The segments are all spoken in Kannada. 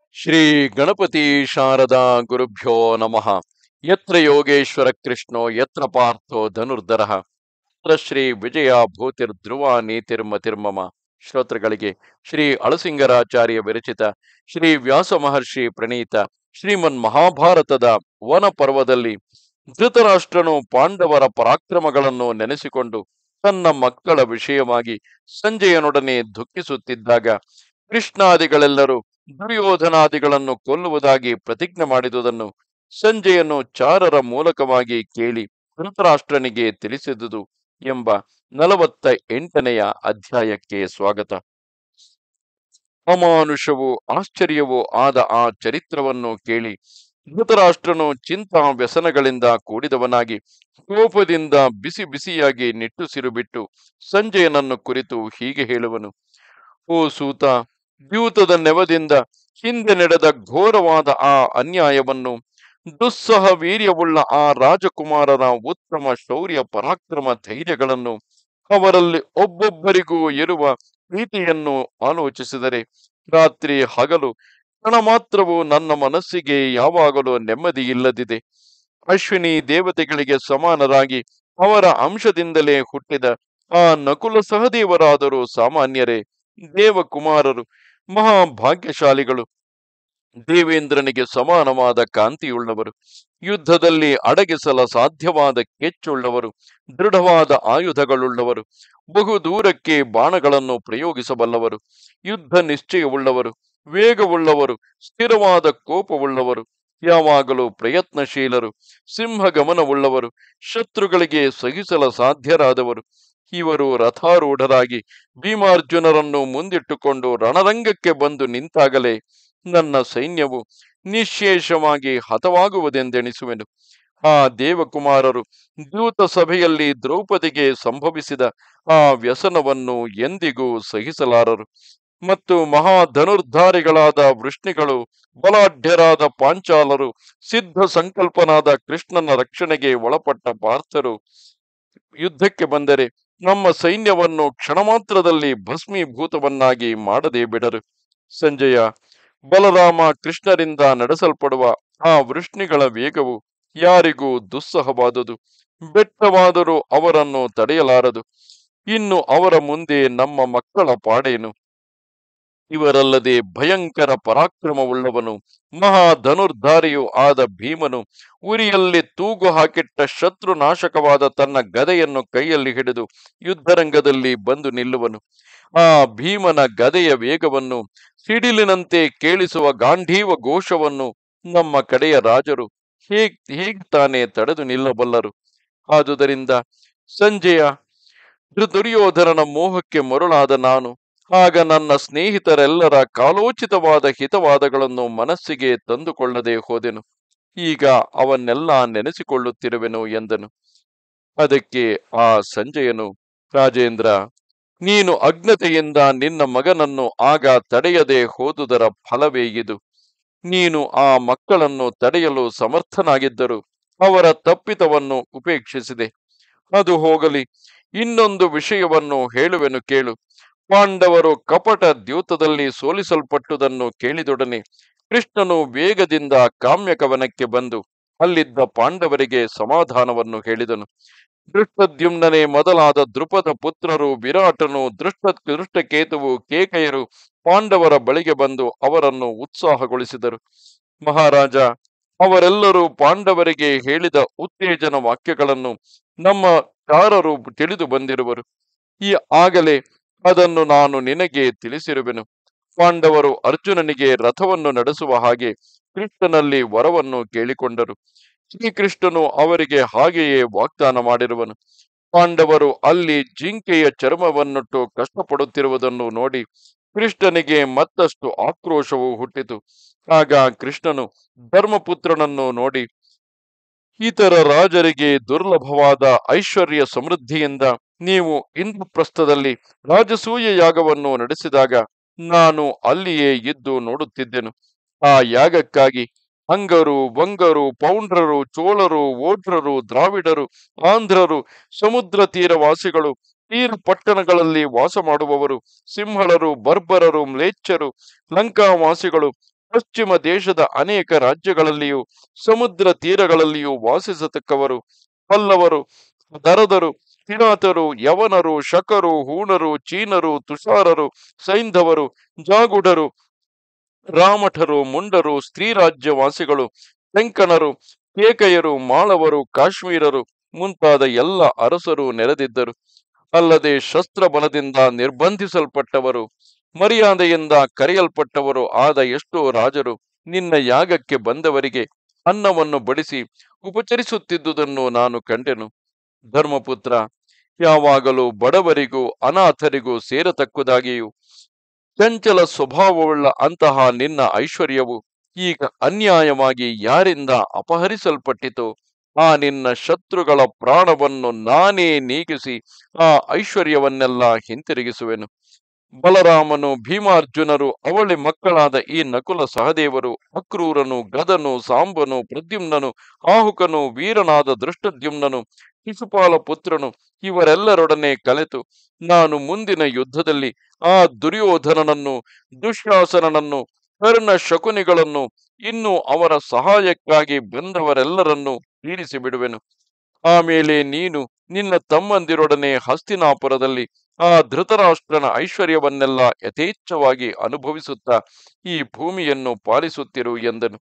ಶ್ರೀ ಗಣಪತಿ ಶಾರದಾ ಗುರುಭ್ಯೋ ನಮಃ ಯತ್ರ ಯೋಗೇಶ್ವರ ಕೃಷ್ಣೋ ಯತ್ರ ಪಾರ್ಥೋ ಧನುರ್ಧರಃ ತತ್ರ ಶ್ರೀ ವಿಜಯ ಭೂತಿರ್ಧ್ರುವ ನೀತಿರ್ಮತಿರ್ಮಮ ಶ್ರೋತೃಗಳಿಗೆ ಶ್ರೀ ಅಳಸಿಂಗರಾಚಾರ್ಯ ವಿರಚಿತ ಶ್ರೀ ವ್ಯಾಸ ಮಹರ್ಷಿ ಪ್ರಣೀತ ಶ್ರೀಮನ್ ಮಹಾಭಾರತದ ವನ ಪರ್ವದಲ್ಲಿ ಧೃತರಾಷ್ಟ್ರನು ಪಾಂಡವರ ಪರಾಕ್ರಮಗಳನ್ನು ನೆನೆಸಿಕೊಂಡು ತನ್ನ ಮಕ್ಕಳ ವಿಷಯವಾಗಿ ಸಂಜಯನೊಡನೆ ದುಃಖಿಸುತ್ತಿದ್ದಾಗ ಕೃಷ್ಣಾದಿಗಳೆಲ್ಲರೂ ದುರ್ಯೋಧನಾದಿಗಳನ್ನು ಕೊಲ್ಲುವುದಾಗಿ ಪ್ರತಿಜ್ಞೆ ಮಾಡಿದುದನ್ನು ಸಂಜಯನು ಚಾರರ ಮೂಲಕವಾಗಿ ಕೇಳಿ ಧೃತರಾಷ್ಟ್ರನಿಗೆ ತಿಳಿಸಿದುದು ಎಂಬ ನಲವತ್ತ ಎಂಟನೆಯ ಅಧ್ಯಾಯಕ್ಕೆ ಸ್ವಾಗತ ಅಮಾನುಷವೂ ಆಶ್ಚರ್ಯವೂ ಆದ ಆ ಚರಿತ್ರವನ್ನು ಕೇಳಿ ಧೃತರಾಷ್ಟ್ರನು ಚಿಂತಾ ವ್ಯಸನಗಳಿಂದ ಕೂಡಿದವನಾಗಿ ಕೋಪದಿಂದ ಬಿಸಿ ಬಿಸಿಯಾಗಿ ನಿಟ್ಟುಸಿರು ಬಿಟ್ಟು ಸಂಜಯನನ್ನು ಕುರಿತು ಹೀಗೆ ಹೇಳುವನು ಓ ಸೂತ ದ್ಯೂತದ ನೆವದಿಂದ ಹಿಂದೆ ನಡೆದ ಘೋರವಾದ ಆ ಅನ್ಯಾಯವನ್ನು ದುಸ್ಸಹ ವೀರ್ಯವುಳ್ಳ ಆ ರಾಜಕುಮಾರರ ಉತ್ತಮ ಶೌರ್ಯ ಪರಾಕ್ರಮ ಧೈರ್ಯಗಳನ್ನು ಅವರಲ್ಲಿ ಒಬ್ಬೊಬ್ಬರಿಗೂ ಇರುವ ಪ್ರೀತಿಯನ್ನು ಆಲೋಚಿಸಿದರೆ ರಾತ್ರಿ ಹಗಲು ಕ್ಷಣ ಮಾತ್ರವೂ ನನ್ನ ಮನಸ್ಸಿಗೆ ಯಾವಾಗಲೂ ನೆಮ್ಮದಿ ಇಲ್ಲದಿದೆ ಅಶ್ವಿನಿ ದೇವತೆಗಳಿಗೆ ಸಮಾನರಾಗಿ ಅವರ ಅಂಶದಿಂದಲೇ ಹುಟ್ಟಿದ ಆ ನಕುಲ ಸಹದೇವರಾದರೂ ಸಾಮಾನ್ಯರೇ ದೇವಕುಮಾರರು ಮಹಾಭಾಗ್ಯಶಾಲಿಗಳು ದೇವೇಂದ್ರನಿಗೆ ಸಮಾನವಾದ ಕಾಂತಿಯುಳ್ಳವರು ಯುದ್ಧದಲ್ಲಿ ಅಡಗಿಸಲ ಸಾಧ್ಯವಾದ ಕೆಚ್ಚುಳ್ಳವರು ದೃಢವಾದ ಆಯುಧಗಳುಳ್ಳವರು ಬಹು ದೂರಕ್ಕೆ ಬಾಣಗಳನ್ನು ಪ್ರಯೋಗಿಸಬಲ್ಲವರು ಯುದ್ಧ ನಿಶ್ಚಯವುಳ್ಳವರು ವೇಗವುಳ್ಳವರು ಸ್ಥಿರವಾದ ಕೋಪವುಳ್ಳವರು ಯಾವಾಗಲೂ ಪ್ರಯತ್ನಶೀಲರು ಸಿಂಹಗಮನವುಳ್ಳವರು ಶತ್ರುಗಳಿಗೆ ಸಹಿಸಲ ಸಾಧ್ಯರಾದವರು ಇವರು ರಥಾರೂಢರಾಗಿ ಭೀಮಾರ್ಜುನರನ್ನು ಮುಂದಿಟ್ಟುಕೊಂಡು ರಣರಂಗಕ್ಕೆ ಬಂದು ನಿಂತಾಗಲೇ ನನ್ನ ಸೈನ್ಯವು ನಿಶೇಷವಾಗಿ ಹತವಾಗುವುದೆಂದೆಣಿಸುವೆನು ಆ ದೇವಕುಮಾರರು ದ್ಯೂತ ಸಭೆಯಲ್ಲಿ ದ್ರೌಪದಿಗೆ ಸಂಭವಿಸಿದ ಆ ವ್ಯಸನವನ್ನು ಎಂದಿಗೂ ಸಹಿಸಲಾರರು ಮತ್ತು ಮಹಾಧನುರ್ಧಾರಿಗಳಾದ ವೃಷ್ಣಿಗಳು ಬಲಾಢ್ಯರಾದ ಪಾಂಚಾಲರು ಸಿದ್ಧ ಸಂಕಲ್ಪನಾದ ಕೃಷ್ಣನ ರಕ್ಷಣೆಗೆ ಒಳಪಟ್ಟ ಪಾರ್ಥರು ಯುದ್ಧಕ್ಕೆ ಬಂದರೆ ನಮ್ಮ ಸೈನ್ಯವನ್ನು ಕ್ಷಣ ಮಾತ್ರದಲ್ಲಿ ಭಸ್ಮೀಭೂತವನ್ನಾಗಿ ಮಾಡದೇ ಬಿಡರು ಸಂಜಯ ಬಲರಾಮ ಕೃಷ್ಣರಿಂದ ನಡೆಸಲ್ಪಡುವ ಆ ವೃಷ್ಣಿಗಳ ವೇಗವು ಯಾರಿಗೂ ದುಸ್ಸಹವಾದುದು ಬೆಟ್ಟವಾದರೂ ಅವರನ್ನು ತಡೆಯಲಾರದು ಇನ್ನು ಅವರ ಮುಂದೆ ನಮ್ಮ ಮಕ್ಕಳ ಪಾಡೇನು ಇವರಲ್ಲದೆ ಭಯಂಕರ ಪರಾಕ್ರಮವುಳ್ಳವನು ಮಹಾಧನುರ್ಧಾರಿಯೂ ಆದ ಭೀಮನು ಉರಿಯಲ್ಲಿ ತೂಗು ಹಾಕಿಟ್ಟ ಶತ್ರು ನಾಶಕವಾದ ತನ್ನ ಗದೆಯನ್ನು ಕೈಯಲ್ಲಿ ಹಿಡಿದು ಯುದ್ಧರಂಗದಲ್ಲಿ ಬಂದು ನಿಲ್ಲುವನು ಆ ಭೀಮನ ಗದೆಯ ವೇಗವನ್ನು ಸಿಡಿಲಿನಂತೆ ಕೇಳಿಸುವ ಗಾಂಧೀವ ಘೋಷವನ್ನು ನಮ್ಮ ಕಡೆಯ ರಾಜರು ಹೇಗ್ ಹೇಗೆ ತಾನೇ ತಡೆದು ನಿಲ್ಲಬಲ್ಲರು ಆದುದರಿಂದ ಸಂಜೆಯ ದುರ್ಯೋಧನನ ಮೋಹಕ್ಕೆ ಮರುಳಾದ ನಾನು ಆಗ ನನ್ನ ಸ್ನೇಹಿತರೆಲ್ಲರ ಕಾಲೋಚಿತವಾದ ಹಿತವಾದಗಳನ್ನು ಮನಸ್ಸಿಗೆ ತಂದುಕೊಳ್ಳದೆ ಹೋದೆನು ಈಗ ಅವನ್ನೆಲ್ಲ ನೆನೆಸಿಕೊಳ್ಳುತ್ತಿರುವೆನು ಎಂದನು ಅದಕ್ಕೆ ಆ ಸಂಜಯನು ರಾಜೇಂದ್ರ ನೀನು ಅಜ್ಞತೆಯಿಂದ ನಿನ್ನ ಮಗನನ್ನು ಆಗ ತಡೆಯದೆ ಹೋದುದರ ಫಲವೇ ಇದು ನೀನು ಆ ಮಕ್ಕಳನ್ನು ತಡೆಯಲು ಸಮರ್ಥನಾಗಿದ್ದರು ಅವರ ತಪ್ಪಿತವನ್ನು ಉಪೇಕ್ಷಿಸಿದೆ ಅದು ಹೋಗಲಿ ಇನ್ನೊಂದು ವಿಷಯವನ್ನು ಹೇಳುವೆನು ಕೇಳು ಪಾಂಡವರು ಕಪಟ ದ್ಯೂತದಲ್ಲಿ ಸೋಲಿಸಲ್ಪಟ್ಟುದನ್ನು ಕೇಳಿದೊಡನೆ ಕೃಷ್ಣನು ವೇಗದಿಂದ ಕಾಮ್ಯಕವನಕ್ಕೆ ಬಂದು ಅಲ್ಲಿದ್ದ ಪಾಂಡವರಿಗೆ ಸಮಾಧಾನವನ್ನು ಹೇಳಿದನು ದೃಷ್ಟದ್ಯುಮ್ನನೇ ಮೊದಲಾದ ದೃಪದ ಪುತ್ರರು ವಿರಾಟನು ದೃಷ್ಟ ದೃಷ್ಟಕೇತುವು ಕೇಕೆಯರು ಪಾಂಡವರ ಬಳಿಗೆ ಬಂದು ಅವರನ್ನು ಉತ್ಸಾಹಗೊಳಿಸಿದರು ಮಹಾರಾಜ ಅವರೆಲ್ಲರೂ ಪಾಂಡವರಿಗೆ ಹೇಳಿದ ಉತ್ತೇಜನ ವಾಕ್ಯಗಳನ್ನು ನಮ್ಮ ಚಾರರು ತಿಳಿದು ಬಂದಿರುವರು ಈ ಆಗಲೇ ಅದನ್ನು ನಾನು ನಿನಗೆ ತಿಳಿಸಿರುವೆನು ಪಾಂಡವರು ಅರ್ಜುನನಿಗೆ ರಥವನ್ನು ನಡೆಸುವ ಹಾಗೆ ಕೃಷ್ಣನಲ್ಲಿ ವರವನ್ನು ಕೇಳಿಕೊಂಡರು ಶ್ರೀಕೃಷ್ಣನು ಅವರಿಗೆ ಹಾಗೆಯೇ ವಾಗ್ದಾನ ಮಾಡಿರುವನು ಪಾಂಡವರು ಅಲ್ಲಿ ಜಿಂಕೆಯ ಚರ್ಮವನ್ನುಟ್ಟು ಕಷ್ಟಪಡುತ್ತಿರುವುದನ್ನು ನೋಡಿ ಕೃಷ್ಣನಿಗೆ ಮತ್ತಷ್ಟು ಆಕ್ರೋಶವು ಹುಟ್ಟಿತು ಆಗ ಕೃಷ್ಣನು ಧರ್ಮಪುತ್ರನನ್ನು ನೋಡಿ ಇತರ ರಾಜರಿಗೆ ದುರ್ಲಭವಾದ ಐಶ್ವರ್ಯ ಸಮೃದ್ಧಿಯಿಂದ ನೀವು ಇಂದ್ರಪ್ರಸ್ಥದಲ್ಲಿ ರಾಜಸೂಯ ಯಾಗವನ್ನು ನಡೆಸಿದಾಗ ನಾನು ಅಲ್ಲಿಯೇ ಇದ್ದು ನೋಡುತ್ತಿದ್ದೆನು ಆ ಯಾಗಕ್ಕಾಗಿ ಅಂಗರು ವಂಗರು ಪೌಂಡ್ರರು ಚೋಳರು ಓಡ್ರರು ದ್ರಾವಿಡರು ಆಂಧ್ರರು ಸಮುದ್ರ ತೀರವಾಸಿಗಳು ತೀರ ಪಟ್ಟಣಗಳಲ್ಲಿ ವಾಸ ಮಾಡುವವರು ಸಿಂಹಳರು ಬರ್ಬರರು ಮ್ಲೇಚ್ಛರು ಲಂಕಾವಾಸಿಗಳು ಪಶ್ಚಿಮ ದೇಶದ ಅನೇಕ ರಾಜ್ಯಗಳಲ್ಲಿಯೂ ಸಮುದ್ರ ತೀರಗಳಲ್ಲಿಯೂ ವಾಸಿಸತಕ್ಕವರು ಪಲ್ಲವರು ದರದರು ಕಿರಾತರು ಯವನರು ಶಕರು ಹೂಣರು ಚೀನರು ತುಷಾರರು ಸೈಂಧವರು ಜಾಗುಡರು ರಾಮಠರು ಮುಂಡರು ಸ್ತ್ರೀ ರಾಜ್ಯವಾಸಿಗಳು ತೆಂಕಣರು ಕೇಕಯರು ಮಾಳವರು ಕಾಶ್ಮೀರರು ಮುಂತಾದ ಎಲ್ಲ ಅರಸರು ನೆರೆದಿದ್ದರು ಅಲ್ಲದೆ ಶಸ್ತ್ರ ಬಲದಿಂದ ನಿರ್ಬಂಧಿಸಲ್ಪಟ್ಟವರು ಮರ್ಯಾದೆಯಿಂದ ಕರೆಯಲ್ಪಟ್ಟವರು ಆದ ಎಷ್ಟೋ ರಾಜರು ನಿನ್ನ ಯಾಗಕ್ಕೆ ಬಂದವರಿಗೆ ಅನ್ನವನ್ನು ಬಡಿಸಿ ಉಪಚರಿಸುತ್ತಿದ್ದುದನ್ನು ನಾನು ಕಂಡೆನು ಧರ್ಮಪುತ್ರ ಯಾವಾಗಲೂ ಬಡವರಿಗೂ ಅನಾಥರಿಗೂ ಸೇರತಕ್ಕುದಾಗಿಯೂ ಚಂಚಲ ಸ್ವಭಾವವುಳ್ಳ ಅಂತಹ ನಿನ್ನ ಐಶ್ವರ್ಯವು ಈಗ ಅನ್ಯಾಯವಾಗಿ ಯಾರಿಂದ ಅಪಹರಿಸಲ್ಪಟ್ಟಿತೋ ಆ ನಿನ್ನ ಶತ್ರುಗಳ ಪ್ರಾಣವನ್ನು ನಾನೇ ನೀಗಿಸಿ ಆ ಐಶ್ವರ್ಯವನ್ನೆಲ್ಲ ಹಿಂತಿರುಗಿಸುವೆನು ಬಲರಾಮನು ಭೀಮಾರ್ಜುನರು ಅವಳಿ ಮಕ್ಕಳಾದ ಈ ನಕುಲ ಸಹದೇವರು ಅಕ್ರೂರನು ಗದನು ಸಾಂಬನು ಪ್ರದ್ಯುಮ್ನನು ಆಹುಕನು ವೀರನಾದ ದೃಷ್ಟದ್ಯುಮ್ನನು ಶಿಶುಪಾಲ ಪುತ್ರನು ಇವರೆಲ್ಲರೊಡನೆ ಕಲೆತು ನಾನು ಮುಂದಿನ ಯುದ್ಧದಲ್ಲಿ ಆ ದುರ್ಯೋಧನನನ್ನು ದುಶ್ಯಾಸನನನ್ನು ಕರ್ಣ ಶಕುನಿಗಳನ್ನು ಇನ್ನು ಅವರ ಸಹಾಯಕ್ಕಾಗಿ ಬಂದವರೆಲ್ಲರನ್ನು ಬೀಳಿಸಿ ಬಿಡುವೆನು ಆಮೇಲೆ ನೀನು ನಿನ್ನ ತಮ್ಮಂದಿರೊಡನೆ ಹಸ್ತಿನಾಪುರದಲ್ಲಿ ಆ ಧೃತರಾಷ್ಟ್ರನ ಐಶ್ವರ್ಯವನ್ನೆಲ್ಲ ಯಥೇಚ್ಛವಾಗಿ ಅನುಭವಿಸುತ್ತಾ ಈ ಭೂಮಿಯನ್ನು ಪಾಲಿಸುತ್ತಿರು ಎಂದನು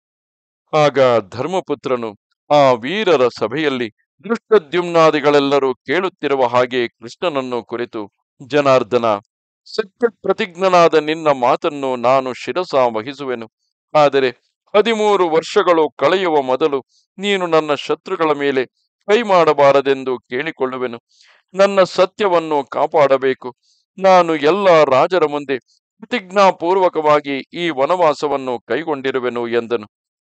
ಆಗ ಧರ್ಮಪುತ್ರನು ಆ ವೀರರ ಸಭೆಯಲ್ಲಿ ದೃಷ್ಟದ್ಯುಮ್ನಾದಿಗಳೆಲ್ಲರೂ ಕೇಳುತ್ತಿರುವ ಹಾಗೆ ಕೃಷ್ಣನನ್ನು ಕುರಿತು ಜನಾರ್ದನ ಸತ್ಯ ಪ್ರತಿಜ್ಞನಾದ ನಿನ್ನ ಮಾತನ್ನು ನಾನು ಶಿರಸ ವಹಿಸುವೆನು ಆದರೆ ಹದಿಮೂರು ವರ್ಷಗಳು ಕಳೆಯುವ ಮೊದಲು ನೀನು ನನ್ನ ಶತ್ರುಗಳ ಮೇಲೆ ಕೈ ಮಾಡಬಾರದೆಂದು ಕೇಳಿಕೊಳ್ಳುವೆನು ನನ್ನ ಸತ್ಯವನ್ನು ಕಾಪಾಡಬೇಕು ನಾನು ಎಲ್ಲ ರಾಜರ ಮುಂದೆ ಪ್ರತಿಜ್ಞಾಪೂರ್ವಕವಾಗಿ ಈ ವನವಾಸವನ್ನು ಕೈಗೊಂಡಿರುವೆನು ಎಂದನು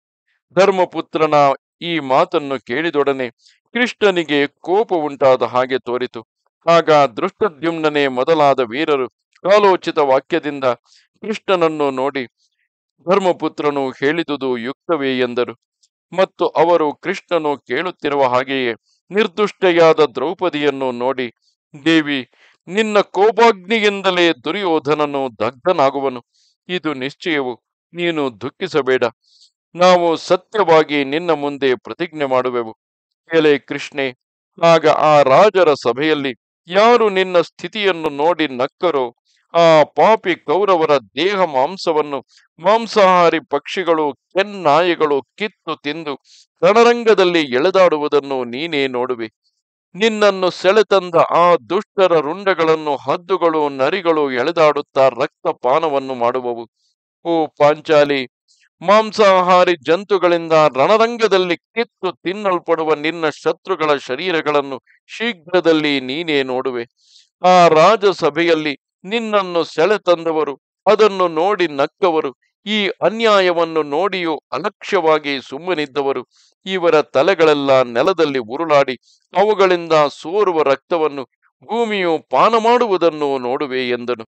ಧರ್ಮಪುತ್ರನ ಈ ಮಾತನ್ನು ಕೇಳಿದೊಡನೆ ಕೃಷ್ಣನಿಗೆ ಕೋಪ ಉಂಟಾದ ಹಾಗೆ ತೋರಿತು ಆಗ ದೃಷ್ಟದ್ಯುಮ್ನನೇ ಮೊದಲಾದ ವೀರರು ಕಾಲೋಚಿತ ವಾಕ್ಯದಿಂದ ಕೃಷ್ಣನನ್ನು ನೋಡಿ ಧರ್ಮಪುತ್ರನು ಹೇಳಿದುದು ಯುಕ್ತವೇ ಎಂದರು ಮತ್ತು ಅವರು ಕೃಷ್ಣನು ಕೇಳುತ್ತಿರುವ ಹಾಗೆಯೇ ನಿರ್ದುಷ್ಟೆಯಾದ ದ್ರೌಪದಿಯನ್ನು ನೋಡಿ ದೇವಿ ನಿನ್ನ ಕೋಪಾಗ್ನಿಯಿಂದಲೇ ದುರ್ಯೋಧನನು ದಗ್ಧನಾಗುವನು ಇದು ನಿಶ್ಚಯವು ನೀನು ದುಃಖಿಸಬೇಡ ನಾವು ಸತ್ಯವಾಗಿ ನಿನ್ನ ಮುಂದೆ ಪ್ರತಿಜ್ಞೆ ಮಾಡುವೆವು ಎಲೆ ಕೃಷ್ಣೆ ಆಗ ಆ ರಾಜರ ಸಭೆಯಲ್ಲಿ ಯಾರು ನಿನ್ನ ಸ್ಥಿತಿಯನ್ನು ನೋಡಿ ನಕ್ಕರೋ ಆ ಪಾಪಿ ಕೌರವರ ದೇಹ ಮಾಂಸವನ್ನು ಮಾಂಸಾಹಾರಿ ಪಕ್ಷಿಗಳು ಕೆನ್ನಾಯಿಗಳು ಕಿತ್ತು ತಿಂದು ರಣರಂಗದಲ್ಲಿ ಎಳೆದಾಡುವುದನ್ನು ನೀನೇ ನೋಡುವೆ ನಿನ್ನನ್ನು ಸೆಳೆತಂದ ಆ ದುಷ್ಟರ ರುಂಡಗಳನ್ನು ಹದ್ದುಗಳು ನರಿಗಳು ಎಳೆದಾಡುತ್ತಾ ರಕ್ತಪಾನವನ್ನು ಮಾಡುವವು ಓ ಪಾಂಚಾಲಿ ಮಾಂಸಾಹಾರಿ ಜಂತುಗಳಿಂದ ರಣರಂಗದಲ್ಲಿ ಕಿತ್ತು ತಿನ್ನಲ್ಪಡುವ ನಿನ್ನ ಶತ್ರುಗಳ ಶರೀರಗಳನ್ನು ಶೀಘ್ರದಲ್ಲಿ ನೀನೇ ನೋಡುವೆ ಆ ರಾಜಸಭೆಯಲ್ಲಿ ನಿನ್ನನ್ನು ಸೆಳೆತಂದವರು ಅದನ್ನು ನೋಡಿ ನಕ್ಕವರು ಈ ಅನ್ಯಾಯವನ್ನು ನೋಡಿಯೂ ಅಲಕ್ಷ್ಯವಾಗಿ ಸುಮ್ಮನಿದ್ದವರು ಇವರ ತಲೆಗಳೆಲ್ಲ ನೆಲದಲ್ಲಿ ಉರುಳಾಡಿ ಅವುಗಳಿಂದ ಸೋರುವ ರಕ್ತವನ್ನು ಭೂಮಿಯು ಪಾನ ಮಾಡುವುದನ್ನು ನೋಡುವೆ ಎಂದನು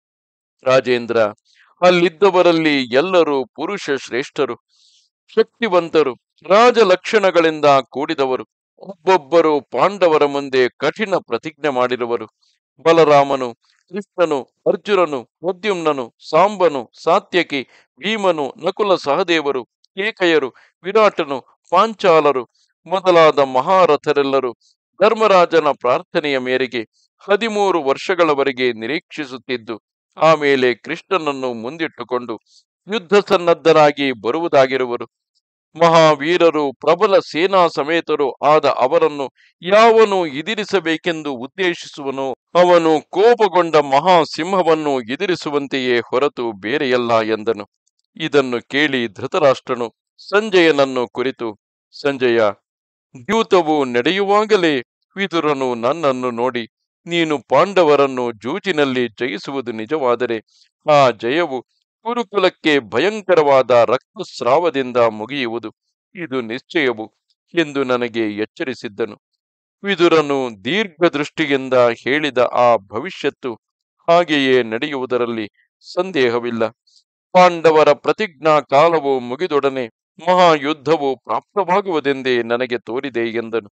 ರಾಜೇಂದ್ರ ಅಲ್ಲಿದ್ದವರಲ್ಲಿ ಎಲ್ಲರೂ ಪುರುಷ ಶ್ರೇಷ್ಠರು ಶಕ್ತಿವಂತರು ರಾಜ ಲಕ್ಷಣಗಳಿಂದ ಕೂಡಿದವರು ಒಬ್ಬೊಬ್ಬರು ಪಾಂಡವರ ಮುಂದೆ ಕಠಿಣ ಪ್ರತಿಜ್ಞೆ ಮಾಡಿರುವರು ಬಲರಾಮನು ಕೃಷ್ಣನು ಅರ್ಜುನನು ಪ್ರದ್ಯುಮ್ನನು ಸಾಂಬನು ಸಾತ್ಯಕಿ ಭೀಮನು ನಕುಲ ಸಹದೇವರು ಕೇಕಯರು ವಿರಾಟನು ಪಾಂಚಾಲರು ಮೊದಲಾದ ಮಹಾರಥರೆಲ್ಲರೂ ಧರ್ಮರಾಜನ ಪ್ರಾರ್ಥನೆಯ ಮೇರೆಗೆ ಹದಿಮೂರು ವರ್ಷಗಳವರೆಗೆ ನಿರೀಕ್ಷಿಸುತ್ತಿದ್ದು ಆಮೇಲೆ ಕೃಷ್ಣನನ್ನು ಮುಂದಿಟ್ಟುಕೊಂಡು ಯುದ್ಧ ಸನ್ನದ್ಧರಾಗಿ ಬರುವುದಾಗಿರುವರು ಮಹಾವೀರರು ಪ್ರಬಲ ಸೇನಾ ಸಮೇತರು ಆದ ಅವರನ್ನು ಯಾವನು ಎದಿರಿಸಬೇಕೆಂದು ಉದ್ದೇಶಿಸುವನೋ ಅವನು ಕೋಪಗೊಂಡ ಮಹಾಸಿಂಹವನ್ನು ಎದುರಿಸುವಂತೆಯೇ ಹೊರತು ಬೇರೆಯಲ್ಲ ಎಂದನು ಇದನ್ನು ಕೇಳಿ ಧೃತರಾಷ್ಟ್ರನು ಸಂಜಯನನ್ನು ಕುರಿತು ಸಂಜಯ ದ್ಯೂತವು ನಡೆಯುವಾಗಲೇ ವಿದುರನು ನನ್ನನ್ನು ನೋಡಿ ನೀನು ಪಾಂಡವರನ್ನು ಜೂಜಿನಲ್ಲಿ ಜಯಿಸುವುದು ನಿಜವಾದರೆ ಆ ಜಯವು ಕುರುಕುಲಕ್ಕೆ ಭಯಂಕರವಾದ ರಕ್ತಸ್ರಾವದಿಂದ ಮುಗಿಯುವುದು ಇದು ನಿಶ್ಚಯವು ಎಂದು ನನಗೆ ಎಚ್ಚರಿಸಿದ್ದನು ವಿದುರನು ದೀರ್ಘ ದೃಷ್ಟಿಯಿಂದ ಹೇಳಿದ ಆ ಭವಿಷ್ಯತ್ತು ಹಾಗೆಯೇ ನಡೆಯುವುದರಲ್ಲಿ ಸಂದೇಹವಿಲ್ಲ ಪಾಂಡವರ ಪ್ರತಿಜ್ಞಾ ಕಾಲವು ಮುಗಿದೊಡನೆ ಮಹಾಯುದ್ಧವು ಪ್ರಾಪ್ತವಾಗುವುದೆಂದೇ ನನಗೆ ತೋರಿದೆ ಎಂದನು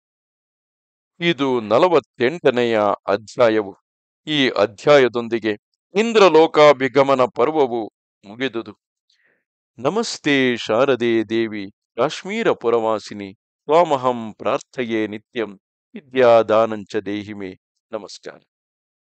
ಇದು ನಲವತ್ತೆಂಟನೆಯ ಅಧ್ಯಾಯವು ಈ ಅಧ್ಯಾಯದೊಂದಿಗೆ ಇಂದ್ರಲೋಕಾಭಿಗಮನ ಪರ್ವವು ಮುಗಿದುದು ನಮಸ್ತೆ ಶಾರದೆ ದೇವಿ ಕಾಶ್ಮೀರ ಪುರವಾಸಿನಿ ತ್ವಾಮಹಂ ಪ್ರಾರ್ಥಯೇ ನಿತ್ಯಂ ವಿದ್ಯಾದಾನಂಚ ದೇಹಿಮೆ ನಮಸ್ಕಾರ